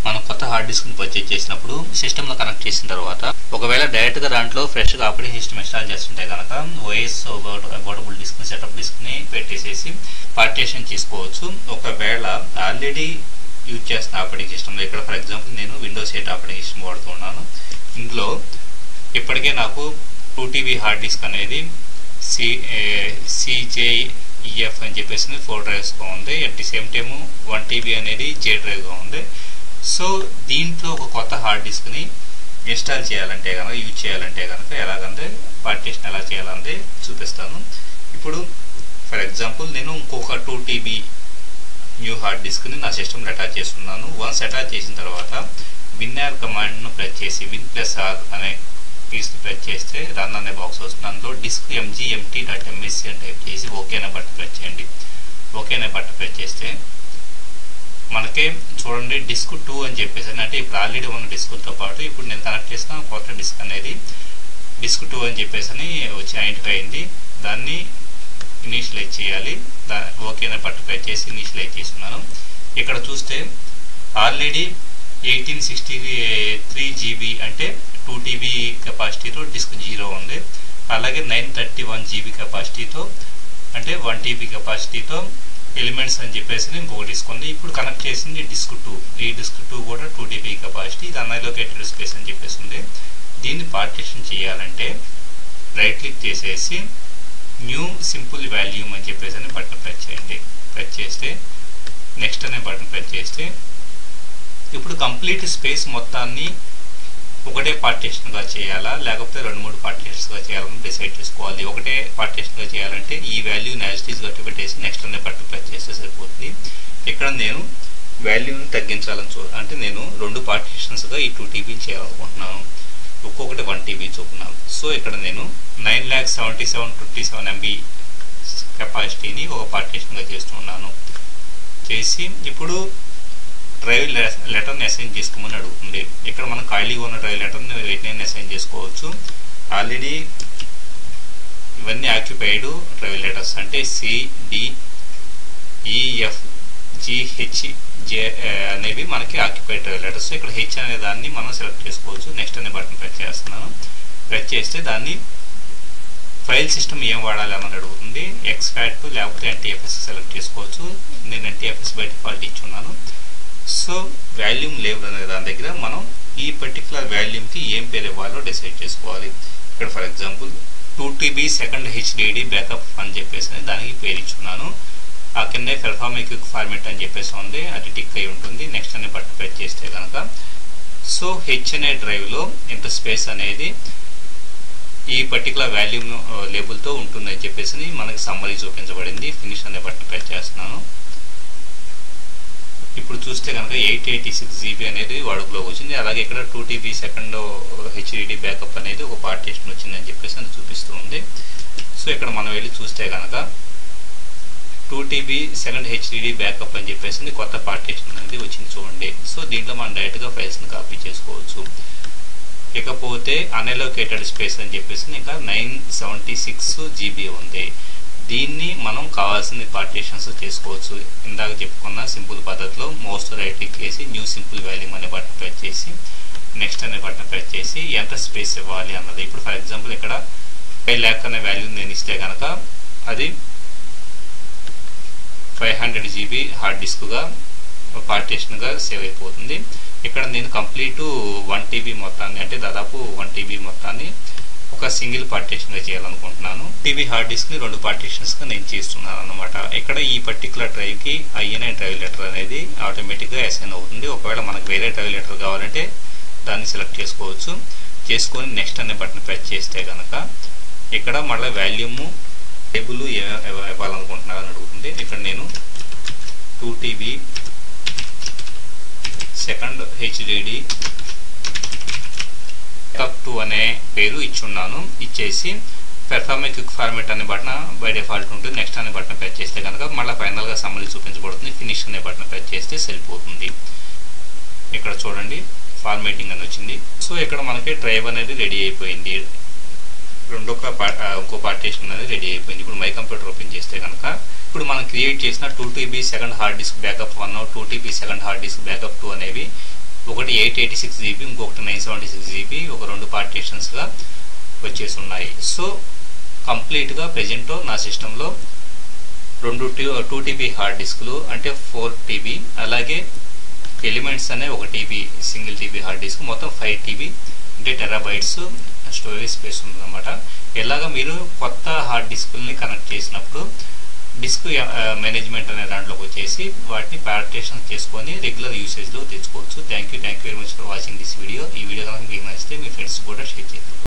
మనం కొత్త hard డిస్క్ని purchase చేసినప్పుడు సిస్టంలో కనెక్ట్ చేసిన తర్వాత ఒకవేళ డైరెక్ట్గా దాంట్లో ఫ్రెష్గా ఆపరేటింగ్ సిస్టమ్ ఇన్స్టాల్ చేస్తుంటే కనుక ఓఎస్ బోర్డబుల్ డిస్క్ని సెటప్ డిస్క్ని పెట్టేసేసి పార్టీషన్ చేసుకోవచ్చు ఒకవేళ ఆల్రెడీ యూజ్ చేస్తున్న ఆపరేటింగ్ సిస్టమ్ ఇక్కడ ఫర్ ఎగ్జాంపుల్ నేను విండోస్ ఎయిట్ ఆపరేటింగ్ సిస్టమ్ వాడుతున్నాను ఇందులో ఇప్పటికే నాకు టూ టీబీ హార్డ్ డిస్క్ అనేది సి సిజేఈఎఫ్ అని చెప్పేసి ఫోర్ డ్రైవ్స్గా ఉంది at the same time one TB అనేది జే డ్రైవ్గా ఉంది సో దీంట్లో ఒక కొత్త హార్డ్ డిస్క్ని ఇన్స్టాల్ చేయాలంటే కనుక యూజ్ చేయాలంటే కనుక ఎలాగంటే పార్టీషన్ ఎలా చేయాలంటే చూపిస్తాను ఇప్పుడు ఫర్ ఎగ్జాంపుల్ నేను ఇంకొక టూ టీబీ న్యూ హార్డ్ డిస్క్ని నా సిస్టమ్లో అటాచ్ చేస్తున్నాను వన్స్ అటాచ్ చేసిన తర్వాత విన్ఆర్ కమాండ్ను ప్రెస్ చేసి విన్ ప్లస్ ఆర్ అనే కీస్ని ప్రెస్ చేస్తే రన్ అనే బాక్స్ వస్తుంది అందులో డిస్క్ ఎంజీఎంటీ డాట్ ఎంఎస్సి అని టైప్ చేసి ఓకే అనే బట్ట ప్రెస్ చేయండి ఓకే అనే బట్ట ప్రెస్ చేస్తే మనకే చూడండి డిస్క్ టూ అని చెప్పేసి అంటే ఇప్పుడు ఆల్రెడీ ఉన్న డిస్క్తో పాటు ఇప్పుడు నేను కనెక్ట్ చేసిన కొత్త డిస్క్ అనేది డిస్క్ టూ అని చెప్పేసి అని వచ్చి ఐడెంటిఫై అయింది దాన్ని ఇనీషియలైజ్ చేయాలి దా ఓకే అనే బట్ట ప్రెస్ చేసి ఇనీషియలైజ్ చేస్తున్నాను ఇక్కడ చూస్తే already eighteen sixty three GB అంటే టూ టీబీ కెపాసిటీతో డిస్క్ జీరో ఉంది అలాగే నైన్ థర్టీ వన్ జీబీ కెపాసిటీతో అంటే వన్ టీబీ కెపాసిటీతో ఎలిమెంట్స్ అని చెప్పేసి ఇంకొక డిస్క్ ఉంది ఇప్పుడు కనెక్ట్ చేసింది డిస్క్ టూ ఈ డిస్క్ టూ కూడా టూ టీబీ కెపాసిటీ ఇది అన్అలోకేటెడ్ స్పేస్ అని చెప్పేసి ఉంది దీన్ని పార్టిషన్ చేయాలంటే రైట్ క్లిక్ చేసేసి న్యూ సింపుల్ వాల్యూమ్ అని చెప్పేసి అని బటన్ ప్రెస్ చేయండి ప్రెస్ చేస్తే నెక్స్ట్ అనే బటన్ ప్రెస్ చేస్తే ఇప్పుడు కంప్లీట్ స్పేస్ మొత్తాన్ని ఒకటే పార్టీషన్గా చేయాలా లేకపోతే రెండు మూడు పార్టీషన్స్గా చేయాలని డిసైడ్ చేసుకోవాలి ఒకటే పార్టీషన్గా చేయాలంటే ఈ వాల్యూని యాజిటీస్ గట్టి పెట్టేసి నెక్స్ట్ అనే బట్టన్ ప్రెస్ చేస్తే సరిపోతుంది ఇక్కడ నేను వాల్యూని తగ్గించాలని చూ అంటే నేను రెండు పార్టీషన్స్గా ఈ టూ టీబీని చేయాలనుకుంటున్నాను ఒక్కొక్కటి వన్ టీబీ చొప్పున సో ఇక్కడ నేను nine lakh seventy seven twenty seven MB కెపాసిటీని ఒక పార్టీషన్గా చేస్తున్నాను చేసి ఇప్పుడు డ్రైవ్ లెటర్ని అసైన్ చేసుకోమని అడుగుతుంది ఇక్కడ మనం ఖాళీగా ఉన్న డ్రైవ్ లెటర్ని వెంటనే అసైన్ చేసుకోవచ్చు ఆల్రెడీ ఇవన్నీ ఆక్యుపైడ్ డ్రైవ్ లెటర్స్ అంటే సిడి ఈఎఫ్ జిహెచ్ జే అనేవి మనకి ఆక్యుపైడ్ డ్రైవ్ లెటర్స్ ఇక్కడ హెచ్ అనే దాన్ని మనం సెలెక్ట్ చేసుకోవచ్చు నెక్స్ట్ అనే బటన్ ప్రెస్ చేస్తున్నాను ప్రెస్ చేస్తే దాన్ని ఫైల్ సిస్టమ్ ఏం వాడాలి అని అడుగుతుంది ఎక్స్ఫాట్ లేకపోతే ఎన్టీఎఫ్ఎస్ సెలెక్ట్ చేసుకోవచ్చు నేను ఎన్టీఎఫ్ఎస్ బై డిఫాల్ట్ ఇచ్చున్నాను సో వాల్యూమ్ లేబుల్ అనే దాని దగ్గర మనం ఈ పర్టికులర్ వాల్యూమ్కి ఏం పేరు ఇవ్వాలో డిసైడ్ చేసుకోవాలి ఇక్కడ for example two TB second HDD backup అని చెప్పేసి దానికి పేరు ఇచ్చున్నాను ఆ కింద పెర్ఫార్మ్ క్విక్ ఫార్మేట్ అని చెప్పేసి ఉంది అది టిక్ అయి ఉంటుంది నెక్స్ట్ అనే బట్టన్ ప్రెస్ చేస్తే కనుక సో హెచ్ అనే డ్రైవ్లో ఇంత స్పేస్ అనేది ఈ పర్టికులర్ వాల్యూమ్ లేబుల్తో ఉంటుందని చెప్పేసి మనకి సమ్మరీ చూపించబడింది ఫినిష్ అనే బట్టన్ ప్రెస్ చేస్తున్నాను ఇప్పుడు చూస్తే కనుక ఎయిట్ ఎయిటీ సిక్స్ జీబీ అనేది వాడుకలోకి వచ్చింది అలాగే ఇక్కడ two TB second HDD backup అనేది ఒక పార్టీషన్ వచ్చిందని చెప్పేసి అది చూపిస్తూ ఉంది సో ఇక్కడ మనం వెళ్ళి చూస్తే కనుక two TB second HDD backup అని చెప్పేసి కొత్త పార్టీషన్ అనేది వచ్చింది చూడండి సో దీంట్లో మనం డైరెక్ట్గా ఫైల్స్ని కాపీ చేసుకోవచ్చు ఇకపోతే అన్ఎలోకేటెడ్ స్పేస్ అని చెప్పేసి ఇంకా నైన్ సెవెంటీ సిక్స్ జీబీ ఉంది దీన్ని మనం కావాల్సిన పార్టీషన్స్ చేసుకోవచ్చు ఇందాక చెప్పుకున్న సింపుల్ పద్ధతిలో మోస్ట్ రైట్ క్లిక్ చేసి న్యూ సింపుల్ వాల్యూమ్ అనే బటన్ ప్రెస్ చేసి నెక్స్ట్ అనే బటన్ ప్రెస్ చేసి ఎంత స్పేస్ ఇవ్వాలి అన్నది ఇప్పుడు ఫర్ ఎగ్జాంపుల్ ఇక్కడ ఫైవ్ ల్యాక్ అనే వాల్యూ నేను ఇస్తే కనుక అది ఫైవ్ హండ్రెడ్ జీబీ హార్డ్ డిస్క్గా పార్టీషన్గా సేవ్ అయిపోతుంది ఇక్కడ నేను కంప్లీట్ వన్ టీబీ మొత్తాన్ని అంటే దాదాపు వన్ టీబీ మొత్తాన్ని ఒక సింగిల్ పార్టీషన్గా చేయాలనుకుంటున్నాను టీవీ హార్డ్ డిస్క్ని రెండు పార్టీషన్స్గా నేను చేస్తున్నాను అనమాట ఇక్కడ ఈ పర్టికులర్ డ్రైవ్కి ఐఎన్ఐ డ్రైవ్ లెటర్ అనేది ఆటోమేటిక్గా అసైన్ అవుతుంది ఒకవేళ మనకు వేరే డ్రైవ్ లెటర్ కావాలంటే దాన్ని సెలెక్ట్ చేసుకోవచ్చు చేసుకొని నెక్స్ట్ అనే బటన్ ప్రెస్ చేస్తే కనుక ఇక్కడ మళ్ళీ వాల్యూము టేబుల్ ఇవ్వాలనుకుంటున్నారని అడుగుతుంది ఇక్కడ నేను two TB second HDD backup two అనే పేరు ఇచ్చున్నాను ఇచ్చేసి పెర్ఫార్మే క్విక్ ఫార్మేట్ అనే బటన్ బై డిఫాల్ట్ ఉంటుంది నెక్స్ట్ అనే బటన్ ప్రెస్ చేస్తే కనుక మళ్ళీ ఫైనల్గా సమ్మరీ చూపించబడుతుంది ఫినిష్ అనే బటన్ ప్రెస్ చేస్తే సరిపోతుంది ఇక్కడ చూడండి ఫార్మేటింగ్ అని వచ్చింది సో ఇక్కడ మనకి డ్రైవ్ అనేది రెడీ అయిపోయింది రెండొక ఇంకో పార్టీషన్ అనేది రెడీ అయిపోయింది ఇప్పుడు మై కంప్యూటర్ ఓపెన్ చేస్తే కనుక ఇప్పుడు మనం క్రియేట్ చేసిన two TB second hard disk backup one two TB second hard disk backup two అనేవి ఒకటి ఎయిట్ ఎయిటీ సిక్స్ జీబీ ఇంకొకటి నైన్ సెవెంటీ సిక్స్ జీబీ ఒక రెండు పార్టీషన్స్గా వచ్చేసి ఉన్నాయి సో కంప్లీట్గా ప్రజెంట్ నా సిస్టంలో రెండు టూ టూ టీబీ హార్డ్ డిస్క్లు అంటే ఫోర్ టీబీ అలాగే ఎలిమెంట్స్ అనే ఒక TB single TB hard disk మొత్తం ఫైవ్ టీబీ అంటే టెరాబైట్స్ స్టోరేజ్ స్పేస్ ఉందన్నమాట ఎలాగ మీరు కొత్త హార్డ్ డిస్క్ని కనెక్ట్ చేసినప్పుడు డిస్క్ మేనేజ్మెంట్ అనే దాంట్లోకి వచ్చేసి వాటిని పార్టేషన్ చేసుకొని రెగ్యులర్ యూసేజ్లో తెచ్చుకోవచ్చు thank you thank you very much for watching this video ఈ వీడియో కనుక మీకు నచ్చితే మీ ఫ్రెండ్స్ కూడా షేర్ చేయండి